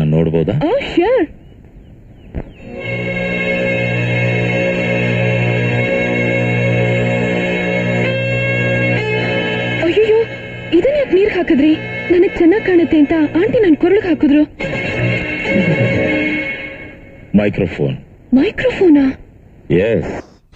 ನೋಡ್ಬೋದಾ ಓ sure ಅಯ್ಯೋ ಇದನ್ನ ಯಾಕೆ ನೀರ್ ಹಾಕಿದ್ರಿ ನನಗ್ ಚೆನ್ನಾಗ್ ಕಾಣುತ್ತೆ ಅಂತ ಆಂಟಿ ನನ್ ಕೊರಳಿಗೆ ಹಾಕಿದ್ರು ಮೈಕ್ರೋಫೋನ್ ಮೈಕ್ರೋಫೋನಾ ಎಸ್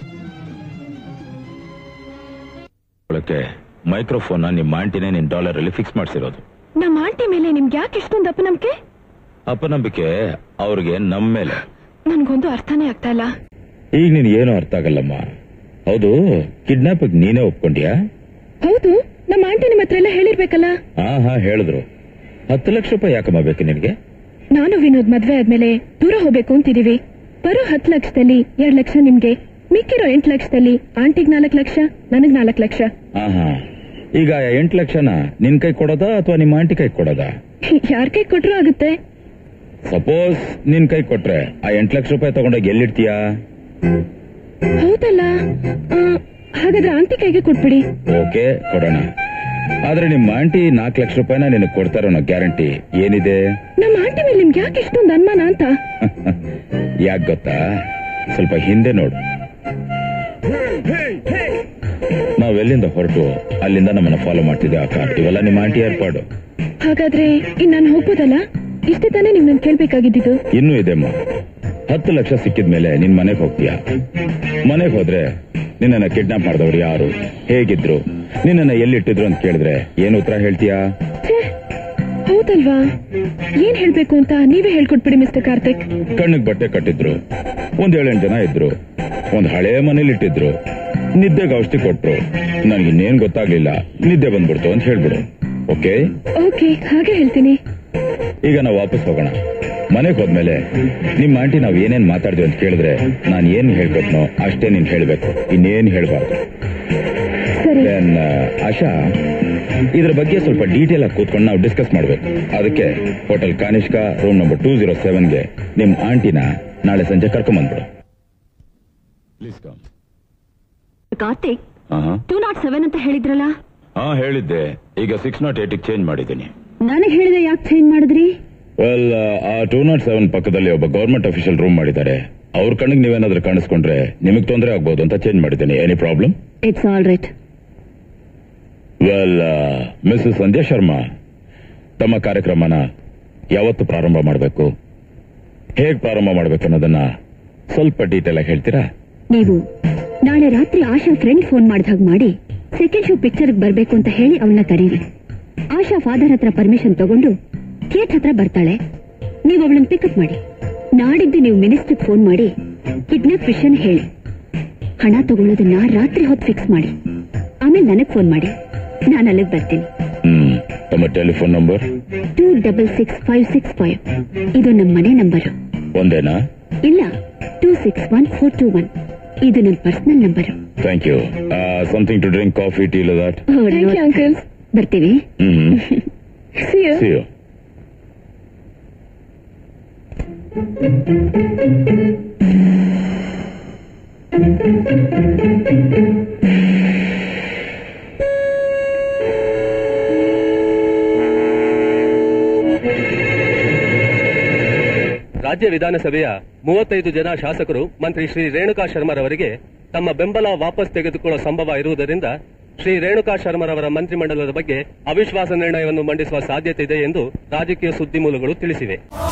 ಮೈಕ್ರೋಫೋನ್ ನಿಮ್ಮ ಆಂಟಿನೇ ನಿನ್ ಡಾಲರ್ ಅಲ್ಲಿ ಫಿಕ್ಸ್ ಮಾಡಿಸಿರೋದು ನಮ್ಮ ಆಂಟಿ ಮೇಲೆ ನಿಮ್ಗೆ ಯಾಕೆ ಇಷ್ಟೊಂದು ಅಪನಂಬಿಕೆ ಅಪನಂಬಿಕೆ ಅವ್ರಿಗೆ ನಮ್ಮ ಮೇಲೆ ನನ್ಗೊಂದು ಅರ್ಥನೇ ಆಗ್ತಾ ಇಲ್ಲ ಈಗ ನೀನ್ ಏನು ಅರ್ಥ ಆಗಲ್ಲಮ್ಮ ಹೌದು ಕಿಡ್ನಾಪ್ ನೀನೇ ಒಪ್ಕೊಂಡ್ಯಾ ಹೌದು ನಮ್ಮ ಆಂಟಿ ನಿಮ್ಮ ಹತ್ರ ಎಲ್ಲ ಹೇಳಿರ್ಬೇಕಲ್ಲ ಹಾ ಹಾ ಹೇಳಿದ್ರು ಹತ್ತು ಲಕ್ಷ ರೂಪಾಯಿ ಯಾಕಮ್ಮ ಬೇಕು ನಿನಗೆ ನಾನು ವಿನೋದ್ ಮದ್ವೆ ಆದ್ಮೇಲೆ ದೂರ ಹೋಗ್ಬೇಕು ಅಂತಿದೀವಿ ಬರೋ ಹತ್ತು ಲಕ್ಷದಲ್ಲಿ ಎರಡ್ ಲಕ್ಷ ನಿಮ್ಗೆ ಮಿಕ್ಕಿರೋ ಎಂಟ್ ಲಕ್ಷದಲ್ಲಿ ಆಂಟಿಗ್ ನಾಲ್ಕ್ ಲಕ್ಷ ನನಗ್ ನಾಲ್ಕ್ ಲಕ್ಷ ಹಾ ಹಾ ಈಗ ಎಂಟು ಲಕ್ಷನ ನಿನ್ ಕೈ ಕೊಡೋದಾ ಅಥವಾ ನಿಮ್ಮ ಆಂಟಿ ಕೈ ಕೊಡೋದಾ ಯಾರ್ ಕೈ ಕೊಟ್ರು ಆಗುತ್ತೆ ಸಪೋಸ್ ನಿನ್ ಕೈ ಕೊಟ್ರೆ ಆ ಎಂಟು ಲಕ್ಷ ರೂಪಾಯಿ ತಗೊಂಡೋಗಿ ಎಲ್ಲಿಡ್ತೀಯಾ ಹೌದಲ್ಲ ಆ, ಹಾಗಾದ್ರೆ ಆಂಟಿ ಕೈಗೆ ಕೊಟ್ಬಿಡಿ ಓಕೆ ಕೊಡೋಣ ಆದ್ರೆ ನಿಮ್ಮ ಆಂಟಿ ನಾಲ್ಕು ಲಕ್ಷ ರೂಪಾಯಿನ ನಿನಗೆ ಕೊಡ್ತಾರೋ ಅನ್ನೋ ಗ್ಯಾರಂಟಿ ಏನಿದೆ ನಮ್ಮ ಆಂಟಿ ಮೇಲೆ ನಿಮ್ಗೆ ಯಾಕೆ ಇಷ್ಟೊಂದು ಅನುಮಾನ ಅಂತ ಯಾಕೆ ಗೊತ್ತಾ ಸ್ವಲ್ಪ ಹಿಂದೆ ನೋಡು ನಾವೆಲ್ಲಿಂದ ಹೊರಟು ಅಲ್ಲಿಂದ ನಮ್ಮನ್ನ ಫಾಲೋ ಮಾಡ್ತಿದ್ದೆ ಆ ಕಾರ್ ಇವೆಲ್ಲ ನಿಮ್ಮ ಆಂಟಿ ಏರ್ಪಾಡು ಹಾಗಾದ್ರೆ ಇನ್ ನಾನು ಹೋಗ್ಬೋದಲ್ಲ ಇಷ್ಟೇ ತಾನೇ ನಿಮ್ನ ಕೇಳ್ಬೇಕಾಗಿದ್ದು ಇನ್ನೂ ಇದೆಮ್ಮ ಹತ್ತು ಲಕ್ಷ ಸಿಕ್ಕಿದ ಮೇಲೆ ನಿನ್ ಮನೆಗೆ ಹೋಗ್ತೀಯಾ ಮನೆಗೆ ಹೋದ್ರೆ ನಿನ್ನನ್ನ ಕಿಡ್ನಾಪ್ ಮಾಡಿದವರು ಯಾರು ಹೇಗಿದ್ರು ನಿನ್ನನ್ನ ಎಲ್ಲಿಟ್ಟಿದ್ರು ಅಂತ ಕೇಳಿದ್ರೆ ಏನು ಉತ್ತರ ಹೇಳ್ತೀಯಾ ಛೇ, ಹೌದಲ್ವಾ ಏನ್ ಹೇಳ್ಬೇಕು ಅಂತ ನೀವೇ ಹೇಳ್ಕೊಟ್ಬಿಡಿ ಮಿಸ್ಟರ್ ಕಾರ್ತಿಕ್ ಕಣ್ಣಿಗೆ ಬಟ್ಟೆ ಕಟ್ಟಿದ್ರು ಒಂದ್ ಏಳೆಂಟು ಜನ ಇದ್ರು ಒಂದ್ ಹಳೆ ಮನೇಲಿ ಇಟ್ಟಿದ್ರು ನಿದ್ದೆಗೆ ಔಷಧಿ ಕೊಟ್ರು ನನಗಿನ್ನೇನ್ ಗೊತ್ತಾಗ್ಲಿಲ್ಲ ನಿದ್ದೆ ಬಂದ್ಬಿಡ್ತು ಅಂತ ಹೇಳ್ಬಿಡು ಓಕೆ ಓಕೆ ಹಾಗೆ ಹೇಳ್ತೀನಿ ಈಗ ನಾವು ವಾಪಸ್ ಹೋಗೋಣ ಮನೆಗೆ ಹೋದ್ಮೇಲೆ ನಿಮ್ಮ ಆಂಟಿ ನಾವ್ ಏನೇನ್ ಮಾತಾಡಿದ್ವಿ ಅಂತ ಕೇಳಿದ್ರೆ ನಾನ್ ಏನ್ ಹೇಳ್ಕೊಟ್ನೋ ಅಷ್ಟೇ ನೀನ್ ಹೇಳ್ಬೇಕು ಇನ್ನೇನ್ ಹೇಳ್ಬಾರ್ದು ಸರಿ ದೆನ್ ಆಶಾ ಇದ್ರ ಬಗ್ಗೆ ಸ್ವಲ್ಪ ಡೀಟೇಲ್ ಆಗಿ ಕೂತ್ಕೊಂಡು ನಾವು ಡಿಸ್ಕಸ್ ಮಾಡ್ಬೇಕು ಅದಕ್ಕೆ hotel Kanishka room number two zero ಸೆವೆನ್ಗೆ ನಿಮ್ ಆಂಟಿನ ನಾಳೆ ಸಂಜೆ ಕರ್ಕೊಂಬಂದ್ಬಿಡು ಪ್ಲೀಸ್ ಕಮ್ ಕಾರ್ತಿಕ್ ಹಾ ಟೂ ನಾಟ್ ಸೆವೆನ್ ಅಂತ ಹೇಳಿದ್ರಲ್ಲ ಹಾ ಹೇಳಿದ್ದೆ ಈಗ ಸಿಕ್ಸ್ ನಾಟ್ ಏಟಿಗೆ ಚೇಂಜ್ ಮಾಡಿದ್ದೀನಿ ನನಗೆ ಹೇಳಿದೆ ಯಾಕೆ ಚೇಂಜ್ ಮಾಡಿದ್ರಿ ವೆಲ್ ಆ ಟೂ ನಾಟ್ ಸೆವೆನ್ ಪಕ್ಕದಲ್ಲಿ ಒಬ್ಬ ಗವರ್ಮೆಂಟ್ ಅಫಿಷಿಯಲ್ ರೂಮ್ ಮಾಡಿದ್ದಾರೆ ಅವ್ರ ಕಣ್ಣಿಗೆ ನೀವೇನಾದ್ರೂ ಕಾಣಿಸ್ಕೊಂಡ್ರೆ ನಿಮಗೆ ತೊಂದರೆ ಆಗ್ಬೋದು ಅಂತ ಚೇಂಜ್ ಮಾಡಿದ್ದೀನಿ any problem it's all right well Mrs Sandhya Sharma ತಮ್ಮ ಕಾರ್ಯಕ್ರಮನ ಯಾವತ್ತು ಪ್ರಾರಂಭ ಮಾಡಬೇಕು ಹೇಗ್ ಪ್ರಾರಂಭ ಮಾಡಬೇಕು ಅನ್ನೋದನ್ನ ಸ್ವಲ್ಪ ಡೀಟೇಲ್ ಆಗಿ ಹೇಳ್ತೀರಾ ನೀವು ನಾಳೆ ರಾತ್ರಿ ಆಶಾ ಫ್ರೆಂಡ್ ಫೋನ್ ಮಾಡಿದಾಗ ಮಾಡಿ ಸೆಕೆಂಡ್ ಶೋ ಪಿಕ್ಚರ್ ಬರ್ಬೇಕು ಅಂತ ಹೇಳಿ ಅವಳನ್ನ ಕರೀರಿ ಆಶಾ ಫಾದರ್ ಹತ್ರ ಪರ್ಮಿಷನ್ ತಗೊಂಡು ಗೇಟ್ ಹತ್ರ ಬರ್ತಾಳೆ ನೀವು ಅವಳನ್ನ ಪಿಕಪ್ ಮಾಡಿ ನಾಡಿದ್ದು ನೀವು ಮಿನಿಸ್ಟರ್ ಫೋನ್ ಮಾಡಿ ಕಿಡ್ನಾಪ್ ವಿಷನ್ ಹೇಳಿ ಹಣ ತಗೊಳ್ಳೋದನ್ನ ರಾತ್ರಿ ಹೊತ್ತು ಫಿಕ್ಸ್ ಮಾಡಿ ಆಮೇಲೆ ನನಗ್ ಫೋನ್ ಮಾಡಿ ನಾನು ಅಲ್ಲಿಗೆ ಬರ್ತೀನಿ ಹ್ಮ್ ತಮ್ಮ telephone number two double six five six five ಇದು ನಮ್ಮ ಮನೆ ನಂಬರು ಒಂದೇನಾ ಇಲ್ಲ two six one four two one ಇದು ನನ್ನ personal number thank you something to drink coffee tea that uncle ಬರ್ತೀವಿ hmm See you. See you. ರಾಜ್ಯ ವಿಧಾನಸಭೆಯ ಮೂವತ್ತೈದು ಜನ ಶಾಸಕರು ಮಂತ್ರಿ ಶ್ರೀ ರೇಣುಕಾ ಶರ್ಮರವರಿಗೆ ತಮ್ಮ ಬೆಂಬಲ ವಾಪಸ್ ತೆಗೆದುಕೊಳ್ಳುವ ಸಂಭವ ಇರುವುದರಿಂದ ಶ್ರೀ ರೇಣುಕಾ ಶರ್ಮರವರ ಮಂತ್ರಿಮಂಡಲದ ಬಗ್ಗೆ ಅವಿಶ್ವಾಸ ನಿರ್ಣಯವನ್ನು ಮಂಡಿಸುವ ಸಾಧ್ಯತೆ ಇದೆ ಎಂದು ರಾಜಕೀಯ ಸುದ್ದಿ ಮೂಲಗಳು ತಿಳಿಸಿವೆ